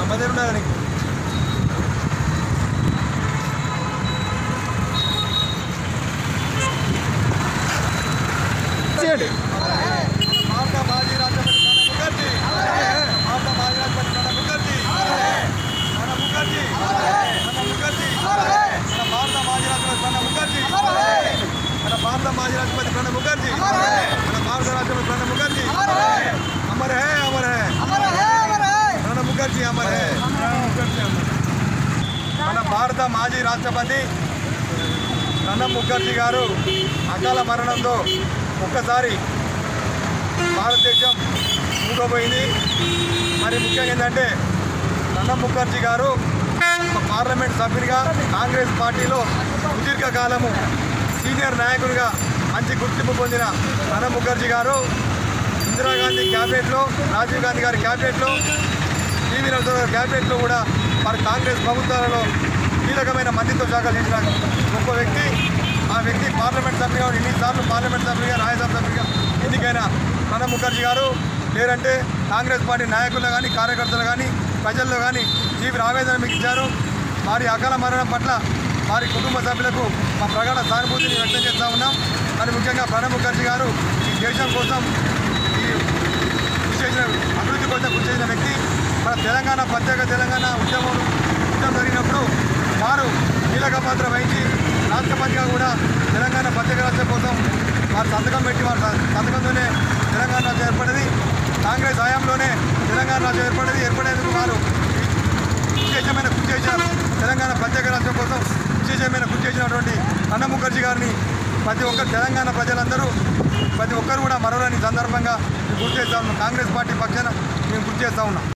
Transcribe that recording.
మధ్య ఉన్నదా నీకు చేయండి భారత మాజీ రాష్ట్రపతి ప్రణబ్ ముఖర్జీ భారత మాజీ రాష్ట్రపతి ప్రణబ్ ముఖర్జీ ప్రణబ్ ముఖర్జీ మన భారత మాజీ రాష్ట్రపతి ప్రణబ్ ముఖర్జీ మన భారత రాష్ట్రపతి ప్రణబ్ ముఖర్జీ అమర్ హే అమర్ హే ప్రణబ్ ముఖర్జీ అమర్ హే మన భారత మాజీ రాష్ట్రపతి ప్రణబ్ ముఖర్జీ గారు అకాల మరణంతో ఒక్కసారి భారతదేశం మూగపోయింది మరి ముఖ్యంగా ఏంటంటే ప్రణబ్ ముఖర్జీ గారు ఒక పార్లమెంట్ సభ్యునిగా కాంగ్రెస్ పార్టీలో సుదీర్ఘకాలము సీనియర్ నాయకునిగా మంచి గుర్తింపు పొందిన ప్రణబ్ ముఖర్జీ గారు ఇందిరాగాంధీ క్యాబినెట్లో రాజీవ్ గాంధీ గారి క్యాబినెట్లో టీవీ నరసింహ గారి క్యాబినెట్లో కూడా మరి కాంగ్రెస్ ప్రభుత్వాలలో కీలకమైన మంత్రిత్వ శాఖలు చేసిన గొప్ప వ్యక్తి ఆ వ్యక్తి పార్లమెంట్ సభ్యుగా ఎన్నిసార్లు పార్లమెంట్ సభ్యుగా రాజ్యసభ సభ్యుగా ఎన్నికైన ప్రణబ్ ముఖర్జీ గారు లేరంటే కాంగ్రెస్ పార్టీ నాయకులు కానీ కార్యకర్తలు కానీ ప్రజల్లో కానీ తీవ్ర ఆవేదన మీకు ఇచ్చారు వారి అకాల మరణం పట్ల వారి కుటుంబ సభ్యులకు మా ప్రగాఢ సానుభూతిని వ్యక్తం చేస్తూ ఉన్నాం మరి ముఖ్యంగా ప్రణబ్ ముఖర్జీ గారు ఈ దేశం కోసం ఈ కృషి చేసిన అభివృద్ధి కోసం కృషి చేసిన వ్యక్తి మన తెలంగాణ ప్రత్యేక తెలంగాణ ఉద్యమం ఉద్యమం జరిగినప్పుడు వారు కీలక పాత్ర వహించి రాష్ట్రపతిగా కూడా తెలంగాణ ప్రత్యేక రాష్ట్రం కోసం వారు సంతకం పెట్టి వారి స- సంతకంతోనే తెలంగాణ రాష్ట్రం ఏర్పడింది కాంగ్రెస్ హయాంలోనే తెలంగాణ రాష్ట్రం ఏర్పడింది ఏర్పడేందుకు వారు విశేషమైన కృషి చేశారు తెలంగాణ ప్రత్యేక రాష్ట్రం కోసం విశేషమైన కృషి చేసినటువంటి ప్రణబ్ ముఖర్జీ గారిని ప్రతి ఒక్కరు తెలంగాణ ప్రజలందరూ ప్రతి ఒక్కరు కూడా మరవలేని సందర్భంగా మేము గుర్తు చేస్తా ఉన్నాం కాంగ్రెస్ పార్టీ పక్షాన మేము గుర్తు చేస్తా ఉన్నాం